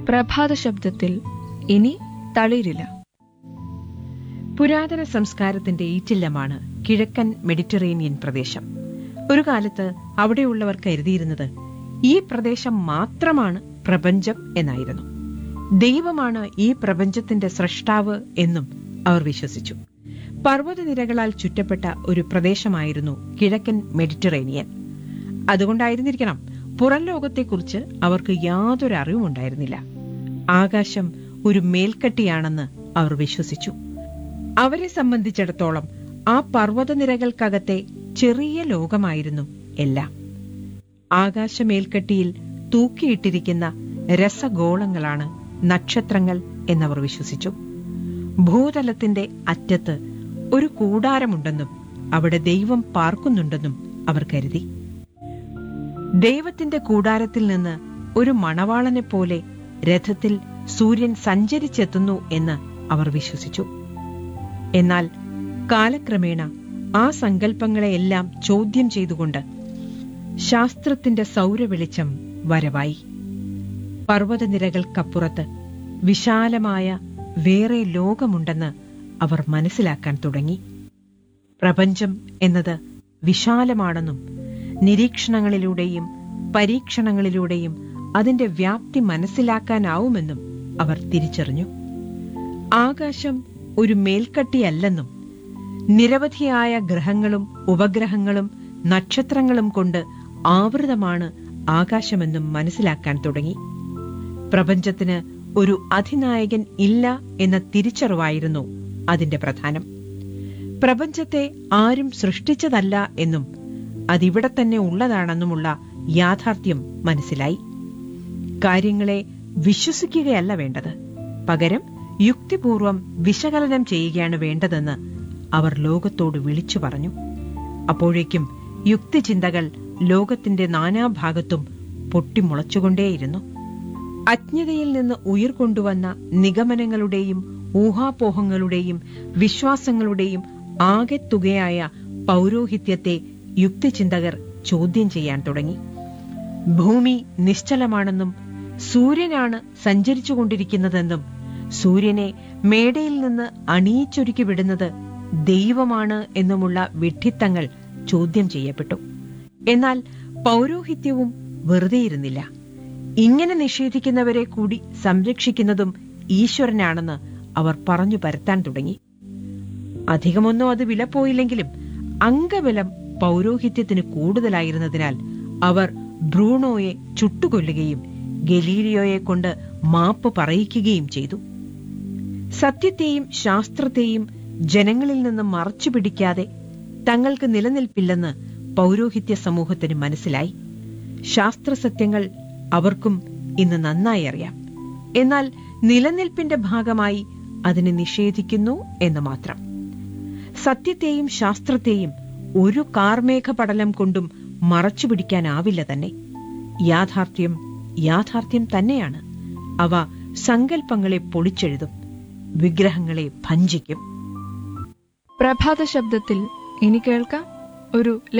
പ്രഭാത ശബ്ദത്തിൽ ഇനി തളിരില്ല പുരാതന സംസ്കാരത്തിന്റെ ഈറ്റില്ലമാണ് കിഴക്കൻ മെഡിറ്ററേനിയൻ പ്രദേശം ഒരു കാലത്ത് അവിടെയുള്ളവർ കരുതിയിരുന്നത് ഈ പ്രദേശം മാത്രമാണ് പ്രപഞ്ചം എന്നായിരുന്നു ദൈവമാണ് ഈ പ്രപഞ്ചത്തിന്റെ സൃഷ്ടാവ് എന്നും അവർ വിശ്വസിച്ചു പർവ്വതനിരകളാൽ ചുറ്റപ്പെട്ട ഒരു പ്രദേശമായിരുന്നു കിഴക്കൻ മെഡിറ്ററേനിയൻ അതുകൊണ്ടായിരുന്നിരിക്കണം പുറം ലോകത്തെക്കുറിച്ച് അവർക്ക് യാതൊരു അറിവുമുണ്ടായിരുന്നില്ല ആകാശം ഒരു മേൽക്കട്ടിയാണെന്ന് അവർ വിശ്വസിച്ചു അവരെ സംബന്ധിച്ചിടത്തോളം ആ പർവ്വതനിരകൾക്കകത്തെ ചെറിയ ലോകമായിരുന്നു എല്ലാം ആകാശമേൽക്കട്ടിയിൽ തൂക്കിയിട്ടിരിക്കുന്ന രസഗോളങ്ങളാണ് നക്ഷത്രങ്ങൾ എന്നവർ വിശ്വസിച്ചു ഭൂതലത്തിന്റെ അറ്റത്ത് ഒരു കൂടാരമുണ്ടെന്നും അവിടെ ദൈവം പാർക്കുന്നുണ്ടെന്നും അവർ കരുതി ദൈവത്തിന്റെ കൂടാരത്തിൽ നിന്ന് ഒരു മണവാളനെ പോലെ രഥത്തിൽ സൂര്യൻ സഞ്ചരിച്ചെത്തുന്നു എന്ന് അവർ വിശ്വസിച്ചു എന്നാൽ കാലക്രമേണ ആ സങ്കല്പങ്ങളെയെല്ലാം ചോദ്യം ചെയ്തുകൊണ്ട് ശാസ്ത്രത്തിന്റെ സൗരവെളിച്ചം വരവായി പർവ്വതനിരകൾക്കപ്പുറത്ത് വിശാലമായ വേറെ ലോകമുണ്ടെന്ന് അവർ മനസ്സിലാക്കാൻ തുടങ്ങി പ്രപഞ്ചം എന്നത് വിശാലമാണെന്നും നിരീക്ഷണങ്ങളിലൂടെയും പരീക്ഷണങ്ങളിലൂടെയും അതിന്റെ വ്യാപ്തി മനസ്സിലാക്കാനാവുമെന്നും അവർ തിരിച്ചറിഞ്ഞു ആകാശം ഒരു മേൽക്കട്ടിയല്ലെന്നും നിരവധിയായ ഗ്രഹങ്ങളും ഉപഗ്രഹങ്ങളും നക്ഷത്രങ്ങളും കൊണ്ട് ആവൃതമാണ് ആകാശമെന്നും മനസ്സിലാക്കാൻ തുടങ്ങി പ്രപഞ്ചത്തിന് ഒരു അധിനായകൻ ഇല്ല എന്ന തിരിച്ചറിവായിരുന്നു അതിന്റെ പ്രധാനം പ്രപഞ്ചത്തെ ആരും സൃഷ്ടിച്ചതല്ല എന്നും അതിവിടെ തന്നെ ഉള്ളതാണെന്നുമുള്ള യാഥാർത്ഥ്യം മനസ്സിലായി കാര്യങ്ങളെ വിശ്വസിക്കുകയല്ല വേണ്ടത് പകരം യുക്തിപൂർവം വിശകലനം ചെയ്യുകയാണ് വേണ്ടതെന്ന് അവർ ലോകത്തോട് വിളിച്ചു പറഞ്ഞു അപ്പോഴേക്കും യുക്തിചിന്തകൾ ലോകത്തിന്റെ നാനാഭാഗത്തും പൊട്ടിമുളച്ചുകൊണ്ടേയിരുന്നു അജ്ഞതയിൽ നിന്ന് ഉയർകൊണ്ടുവന്ന നിഗമനങ്ങളുടെയും ഊഹാപോഹങ്ങളുടെയും വിശ്വാസങ്ങളുടെയും ആകെത്തുകയായ പൗരോഹിത്യത്തെ യുക്തിചിന്തകർ ചോദ്യം ചെയ്യാൻ തുടങ്ങി ഭൂമി നിശ്ചലമാണെന്നും സൂര്യനാണ് സഞ്ചരിച്ചുകൊണ്ടിരിക്കുന്നതെന്നും സൂര്യനെ മേടയിൽ നിന്ന് അണിയിച്ചൊരുക്കി വിടുന്നത് ദൈവമാണ് എന്നുമുള്ള വിഡ്ഢിത്തങ്ങൾ ചോദ്യം ചെയ്യപ്പെട്ടു എന്നാൽ പൗരോഹിത്യവും വെറുതെയിരുന്നില്ല ഇങ്ങനെ നിഷേധിക്കുന്നവരെ കൂടി സംരക്ഷിക്കുന്നതും ഈശ്വരനാണെന്ന് അവർ പറഞ്ഞു പരത്താൻ തുടങ്ങി അധികമൊന്നും അത് വിലപ്പോയില്ലെങ്കിലും അംഗബലം പൗരോഹിത്യത്തിന് കൂടുതലായിരുന്നതിനാൽ അവർ ബ്രൂണോയെ ചുട്ടുകൊല്ലുകയും ഗലീലിയോയെ കൊണ്ട് മാപ്പ് പറയിക്കുകയും ചെയ്തു സത്യത്തെയും ശാസ്ത്രത്തെയും ജനങ്ങളിൽ നിന്ന് മറച്ചു പിടിക്കാതെ തങ്ങൾക്ക് നിലനിൽപ്പില്ലെന്ന് പൗരോഹിത്യ സമൂഹത്തിന് മനസ്സിലായി ശാസ്ത്രസത്യങ്ങൾ അവർക്കും ഇന്ന് നന്നായി അറിയാം എന്നാൽ നിലനിൽപ്പിന്റെ ഭാഗമായി അതിനെ നിഷേധിക്കുന്നു എന്ന് മാത്രം സത്യത്തെയും ശാസ്ത്രത്തെയും ഒരു കാർമേഘ പടലം കൊണ്ടും മറച്ചുപിടിക്കാനാവില്ല തന്നെ യാഥാർത്ഥ്യം യാഥാർത്ഥ്യം തന്നെയാണ് അവ സങ്കല്പങ്ങളെ പൊളിച്ചെഴുതും വിഗ്രഹങ്ങളെ ഭഞ്ചിക്കും പ്രഭാത ശബ്ദത്തിൽ ഇനി കേൾക്കാം ഒരു